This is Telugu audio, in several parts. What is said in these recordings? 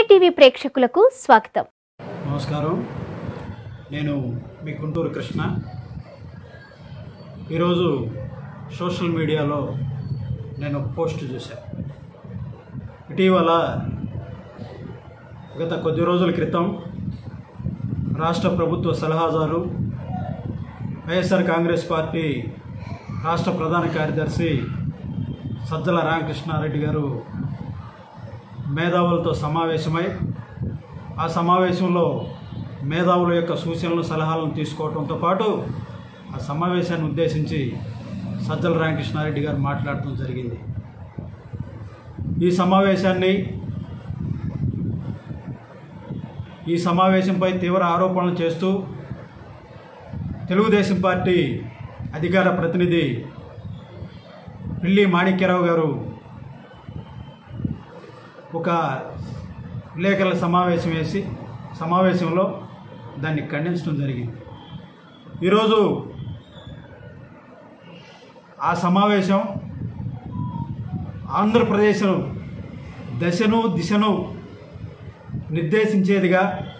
టీవీ ప్రేక్షకులకు స్వాగతం నమస్కారం నేను మీ గుంటూరు కృష్ణ ఈరోజు సోషల్ మీడియాలో నేను ఒక పోస్ట్ చూశాను ఇటీవల గత కొద్ది రోజుల క్రితం రాష్ట్ర ప్రభుత్వ సలహాదారు వైఎస్ఆర్ కాంగ్రెస్ పార్టీ రాష్ట్ర ప్రధాన కార్యదర్శి సజ్జల రామకృష్ణారెడ్డి గారు మేధావులతో సమావేశమై ఆ సమావేశంలో మేధావుల యొక్క సూచనలు సలహాలను తీసుకోవడంతో పాటు ఆ సమావేశాన్ని ఉద్దేశించి సజ్జల రామకృష్ణారెడ్డి గారు మాట్లాడటం జరిగింది ఈ సమావేశాన్ని ఈ సమావేశంపై తీవ్ర ఆరోపణలు చేస్తూ తెలుగుదేశం పార్టీ అధికార ప్రతినిధి పిల్లి మాణిక్యరావు గారు ఒక విలేకరుల సమావేశం వేసి సమావేశంలో దాన్ని ఖండించడం జరిగింది ఈరోజు ఆ సమావేశం ఆంధ్రప్రదేశ్ దశను దిశను నిర్దేశించేదిగా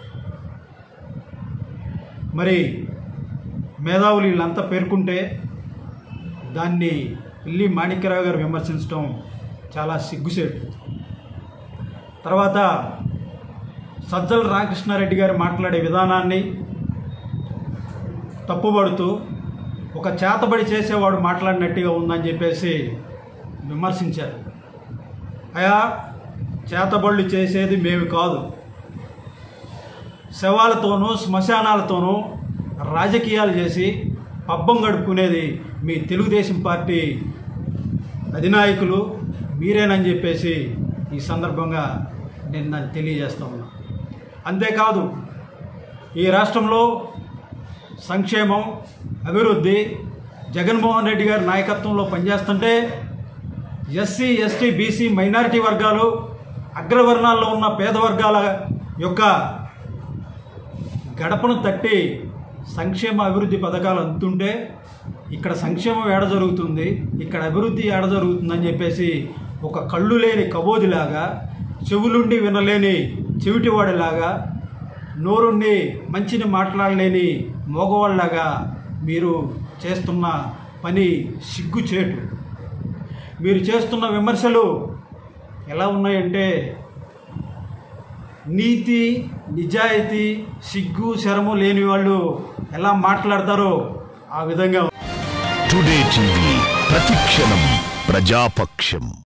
మరి మేధావులు వీళ్ళంతా పేర్కొంటే దాన్ని పిల్లి మాణిక్యరావు గారు విమర్శించడం చాలా సిగ్గుసేటు తర్వాత సజ్జల రామకృష్ణారెడ్డి గారు మాట్లాడే విధానాన్ని తప్పుబడుతూ ఒక చేతబడి చేసేవాడు మాట్లాడినట్టుగా ఉందని చెప్పేసి విమర్శించారు అయా చేతబడులు చేసేది మేము కాదు శవాలతోనూ శ్మశానాలతోనూ రాజకీయాలు చేసి పబ్బం గడుపుకునేది మీ తెలుగుదేశం పార్టీ అధినాయకులు మీరేనని చెప్పేసి ఈ సందర్భంగా నేను నాకు తెలియజేస్తా ఉన్నా అంతేకాదు ఈ రాష్ట్రంలో సంక్షేమం అభివృద్ధి జగన్మోహన్ రెడ్డి గారి నాయకత్వంలో పనిచేస్తుంటే ఎస్సీ ఎస్టీ బీసీ మైనారిటీ వర్గాలు అగ్రవర్ణాల్లో ఉన్న పేద వర్గాల యొక్క గడపను తట్టి సంక్షేమ అభివృద్ధి పథకాలు అందుతుంటే ఇక్కడ సంక్షేమం ఏడ జరుగుతుంది ఇక్కడ అభివృద్ధి ఏడ జరుగుతుందని చెప్పేసి ఒక కళ్ళు లేని కబోదిలాగా చెవులుండి వినలేని చెవిటివాడిలాగా నోరుండి మంచిని మాట్లాడలేని మగవాళ్ళలాగా మీరు చేస్తున్న పని సిగ్గుచేటు మీరు చేస్తున్న విమర్శలు ఎలా ఉన్నాయంటే నీతి నిజాయితీ సిగ్గు శరము లేని వాళ్ళు ఎలా మాట్లాడతారో ఆ విధంగా టుడే టీవీ ప్రతిక్షణం ప్రజాపక్షం